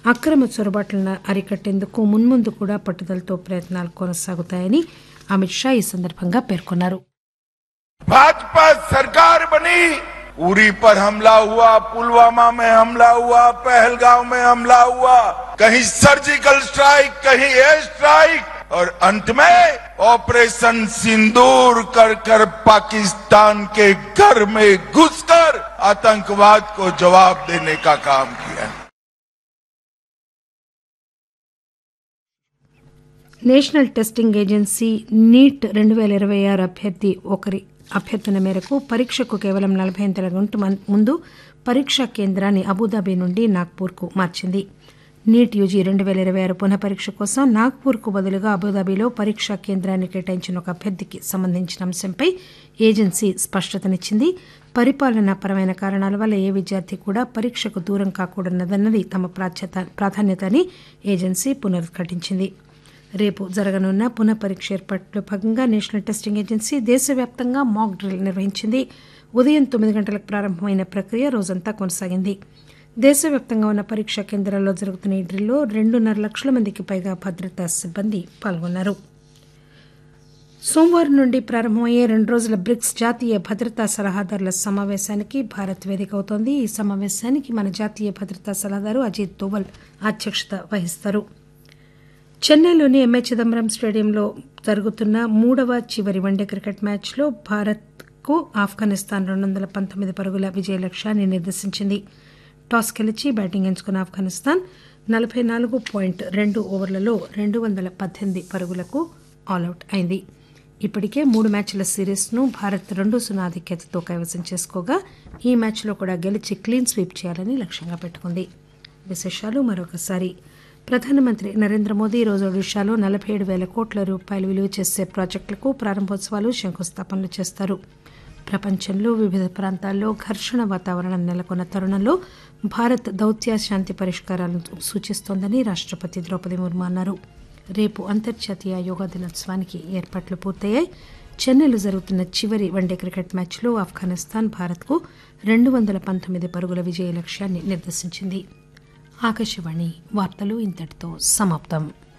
అక్రమ చొరబాట్లను అరికట్టేందుకు మున్ముందు కూడా పట్టుదలతో ప్రయత్నాలు కొనసాగుతాయని అమిత్ షా ఈ సందర్భంగా పేర్కొన్నారు भाजपा सरकार बनी उरी पर हमला हुआ पुलवामा में हमला हुआ पहलगांव में हमला हुआ कहीं सर्जिकल स्ट्राइक कहीं एयर स्ट्राइक और अंत में ऑपरेशन सिंदूर कर कर पाकिस्तान के घर में घुसकर आतंकवाद को जवाब देने का काम किया నేషనల్ టెస్టింగ్ ఏజెన్సీ నీట్ రెండు పేల ఇరవై ఆరు అభ్యర్థి ఒకరి అభ్యర్థన మేరకు పరీక్షకు కేవలం నలభై ఎనిమిది గంటల మం- ముందు పరీక్షా కేంద్రాన్ని అబుదాబి నుండి నాగ్పూర్కు మార్చింది నీట్ యూజీ రెండు పేల ఇరవై ఆరు పునః పరీక్ష కోసం నాగ్పూర్కు బదులుగా అబుదాబిలో పరీక్షా కేంద్రాన్ని కేటాయించిన ఒక అభ్యర్థికి సంబంధించిన అంశంపై ఏజెన్సీ స్పష్టతనిచ్చింది పరిపాలనాపరమైన కారణాల వల్ల ఏ విద్యార్థి కూడా పరీక్షకు దూరం కాకూడదన్నది తమ ప్రాధ్యత ప్రాధాన్యత అని ఏజెన్సీ పునరుద్ఘాటించింది రేపు జరగనున్న పునః పరీక్ష ఏర్పాట్లో భాగంగా నేషనల్ టెస్టింగ్ ఏజెన్సీ దేశవ్యాప్తంగా మాక్ డ్రిల్ నిర్వహించింది ఉదయం తొమ్మిది గంటలకు ప్రారంభమైన ప్రక్రియ రోజంతా కొనసాగింది దేశవ్యాప్తంగా ఉన్న పరీక్షా కేంద్రాల్లో జరుగుతున్న ఈ డ్రిల్లో రెండున్నర లక్షల మందికి పైగా భద్రతా సిబ్బంది పాల్గొన్నారు సోమవారం నుండి ప్రారంభమయ్యే రెండు రోజుల బ్రిక్స్ జాతీయ భద్రతా సలహాదారుల సమావేశానికి భారత్ వేదిక అవుతోంది ఈ సమావేశానికి మన జాతీయ భద్రతా సలహాదారు అజిత్ దోవల్ అధ్యక్షత వహిస్తారు చెన్నైలోని ఎంఏ చిదంబరం స్టేడియంలో జరుగుతున్న మూడవ చివరి వన్డే క్రికెట్ మ్యాచ్లో భారత్కు ఆఫ్ఘనిస్తాన్ రెండు వందల పంతొమ్మిది పరుగుల విజయ లక్ష్యాన్ని నిర్దేశించింది టాస్ గెలిచి బ్యాటింగ్ ఎంచుకున్న ఆఫ్ఘనిస్తాన్ నలభై నాలుగు పాయింట్ రెండు ఓవర్లలో రెండు వందల పద్దెనిమిది పరుగులకు ఆలౌట్ అయింది ఇప్పటికే మూడు మ్యాచ్ల సిరీస్ను భారత్ రెండు సున్నా ఆధిక్యతతో కైవసం చేసుకోగా ఈ మ్యాచ్లో కూడా గెలిచి క్లీన్ స్వీప్ చేయాలని లక్ష్యంగా పెట్టుకుంది విశేషాలు మరొకసారి ప్రధానమంత్రి నరేంద్ర మోదీ ఈరోజు ఒడిశాలో నలభై ఏడు వేల కోట్ల రూపాయలు విలువ చేసే ప్రాజెక్టులకు ప్రారంభోత్సవాలు శంకుస్థాపనలు చేస్తారు ప్రపంచంలో వివిధ ప్రాంతాల్లో ఘర్షణ వాతావరణం నెలకొన్న తరుణంలో భారత్ దౌత్య శాంతి పరిష్కారాలను సూచిస్తోందని రాష్టపతి ద్రౌపది ముర్ము అన్నారు రేపు అంతర్జాతీయ యోగా దినోత్సవానికి ఏర్పాట్లు పూర్తయ్యాయి చెన్నైలో జరుగుతున్న చివరి వన్డే క్రికెట్ మ్యాచ్లో ఆఫ్ఘనిస్తాన్ భారత్కు రెండు వందల పంతొమ్మిది పరుగుల విజయ లక్ష్యాన్ని నిర్దేశించింది ఆకాశవాణి వార్తలు ఇంతటితో సమాప్తం